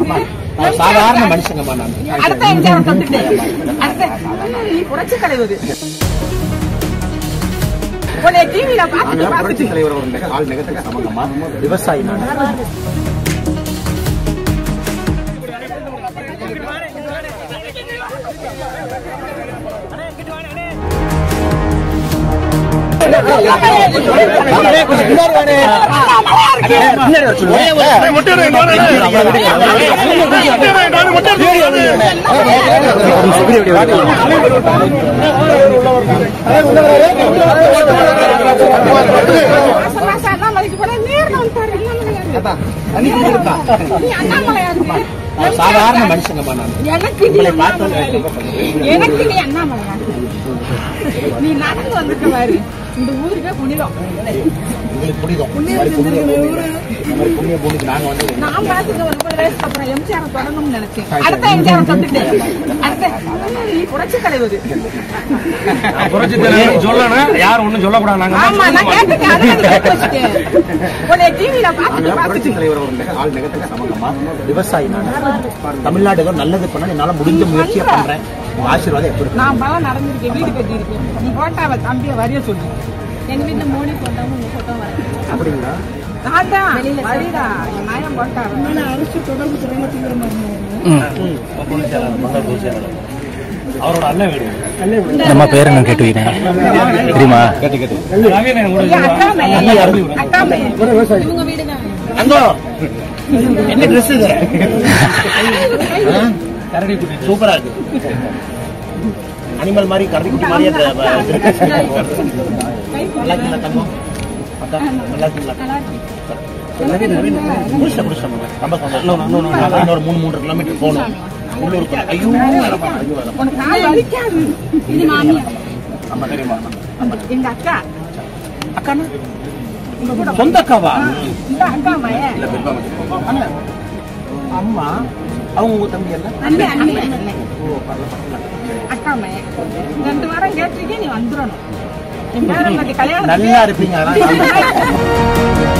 நான் சாதாரண மனுஷங்கம்மா நான் அடுத்த எம்ஜிஆர் தொட்டுட்டு அடுத்த நீ புரட்சி தலைவர் உன்னை டிவியில பார்த்துட்டு நாங்களாம் புரட்சி பார்த்துட்டு தலைவர் ஒரு நெக- ஆள் நெகத்துக்கு சம்பந்தமா விவசாயி நான் மாசம் மாசம் அண்ணாமலைக்கு போனா நேர்ல வந்து பாரு அண்ணாமலையாரு. நீ அண்ணாமலையாரு நான் சாதாரண மனுஷங்கம்மா நான் எனக்கு நீ அண்ணாமலையாரு எனக்கு நீ அண்ணாமலையாரு நீ நடந்து வந்துட்ட பாரு இந்த ஊருக்கே புனிதம் உங்களுக்கு புரியுதோம் இந்த மாதிரி புண்ணிய பூமி இந்த மாதிரி புண்ணிய பூமிக்கு நாங்க வந்து நான் பார்த்துக்க ஒரு முப்பது வயசுக்கு அப்புறம் எம்ஜிஆர் தொடங்கணும்னு நினைச்சேன் அடுத்த எம்ஜிஆர் தொட்டுட்டு அடுத்த நீ புரட்சி தலைவர் புரட்சி தலைவர் சொல்லணும் யாரும் ஒண்ணும் சொல்லக்கூடாது நாங்க ஆமா நான் கேட்டுட்டேன் அதை நான் கேட்டு வச்சுட்டேன் உன்னை டிவியில பார்த்துட்டு நாங்களாம் புரட்சி பார்த்துட்டு தலைவர் ஒரு நெக- ஆள் நெகத்துக்கு சம்பந்தமா விவசாயி நான் தமிழ்நாடு ஏதோ நல்லது பண்ண என்னால முடிஞ்ச முயற்சியை பண்றேன் உங்க ஆசீர்வாதம் எப்படி இருக்கு? நான் பலம் நடந்திருக்கேன் வீடு கட்டியிருக்கேன் நீ போட்டாவ தம்பிய வரைய சொல்லு எங்க வீட்டுல மோடி போட்டவங்க உங்க போட்டோ வர அப்படிங்களா நான் தான் வரிடா என் நாயம் போட்டாவ அரசு தொடர்பு அவரோட அண்ணன் வீடு நம்ம பேர் என்ன கேட்டு வைக்கிறேன் தெரியுமா நவீன கூட அக்கா மையன் அக்கா மையன் இவங்க வீடு தான் அங்கோ என்ன ட்ரெஸ் இது கரடி குட்டி சூப்பரா இருக்கு அனிமல் மாதிரி கரடி குட்டி மாதிரி அந்த அஹ், இருக்கு. நல்லா இருக்கீங்களா தங்கம் அக்கா நல்லா இருக்கீங்களா புடிச்சா புடிச்சா ரொம்ப சந்தோஷம் நாங்க இன்னொரு மூணு மூன்று கிலோமீட்டர் போகணும் உள்ளூருக்கு ஐயோ வேணாம், ஐயோ வேணாம். உனக்கு கால் வலிக்காது இது மாமியார் ஆமா தெரியுமா எங்க அக்கா அக்கானா சொந்த அக்காவா இந்த அக்கா மையன் இல்ல பெருப்பா வச்சுக்கோ. அம்மா அவங்க உங்க தம்பி எல்லாம் அண்ணன் அண்ணன் அண்ணன் அக்கா மையன் ரெண்டு வாரம் கேட்டிருக்கேன் நீ வந்துடணும் என் பேரன் பத்தி கல்யாணம் நல்லா இருப்பீங்க அதான்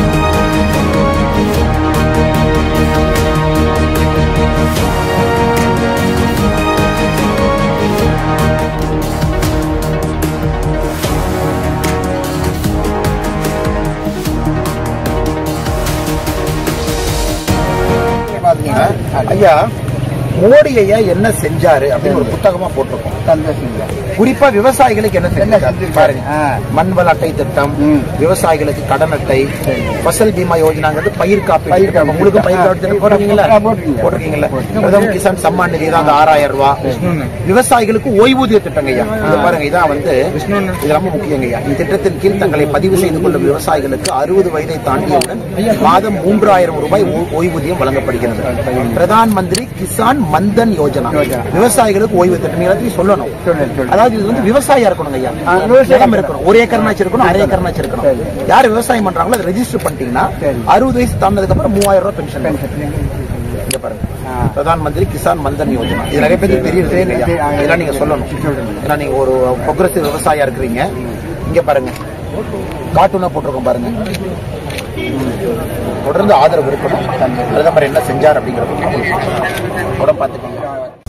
பாத்தீங்கன்னா ஐயா மோடி ஐயா என்ன செஞ்சாரு அப்படின்னு ஒரு புத்தகமா போட்டிருக்கோம் குறிப்பா விவசாயிகளுக்கு என்ன செஞ்சாரு பாருங்க மண்வள அட்டை திட்டம் விவசாயிகளுக்கு கடன் அட்டை ஃபசல் பீமா யோஜனாங்கிறது பயிர் காப்பீடு நம்ம உங்களுக்கு பயிர் காப்பீடு திட்டம் போட்டிருக்கீங்களா போட்டிருக்கீங்களா பிரதம கிசான் சம்மான் நிதி தான் அந்த ஆறாயிரம் ரூபாய் விவசாயிகளுக்கு ஓய்வூதிய திட்டங்க ஐயா இது பாருங்க இதான் வந்து இது ரொம்ப முக்கியங்க ஐயா இத்திட்டத்தின் கீழ் தங்களை பதிவு செய்து கொள்ளும் விவசாயிகளுக்கு அறுபது வயதை தாண்டியவுடன் மாதம் மூன்றாயிரம் ரூபாய் ஓ- ஓய்வூதியம் வழங்கப்படுகிறது பிரதான் மந்திரி கிசான் மந்தன் யோஜனா விவசாயிகளுக்கு ஓய்வு திட்டம் நீங்க எல்லாத்தையும் சொல்லணும் அதாவது இது வந்து விவசாயியா இருக்கணுங்க ஐயா நிலம் இருக்கணும் ஒரு ஏக்கர்னாச்சும் இருக்கணும் அரை ஏக்கர்னாச்சும் இருக்கணும் யார் விவசாயம் பண்றாங்களோ அதை ரெஜிஸ்டர் பண்ணிட்டீங்கன்னா அறுபது வயசு தாண்டதுக்கு அப்புறம் மூவாயிரம் ரூபாய் பென்ஷன் இங்க பாருங்க பிரதான் மந்திரி கிசான் மந்தன் யோஜனா இது நிறைய பேருக்கு தெரியுது இதெல்லாம் நீங்க சொல்லணும் ஏன்னா நீங்க ஒரு ப்ரொக்ரஸிவ் விவசாயியா இருக்கிறீங்க இங்க பாருங்க கார்ட்டூனா போட்டிருக்கோம் பாருங்க தொடர்ந்து ஆதரவு இருக்கணும் பிரதமர் என்ன செஞ்சார் அப்படிங்கிறது உடம்பு பார்த்துக்கோங்க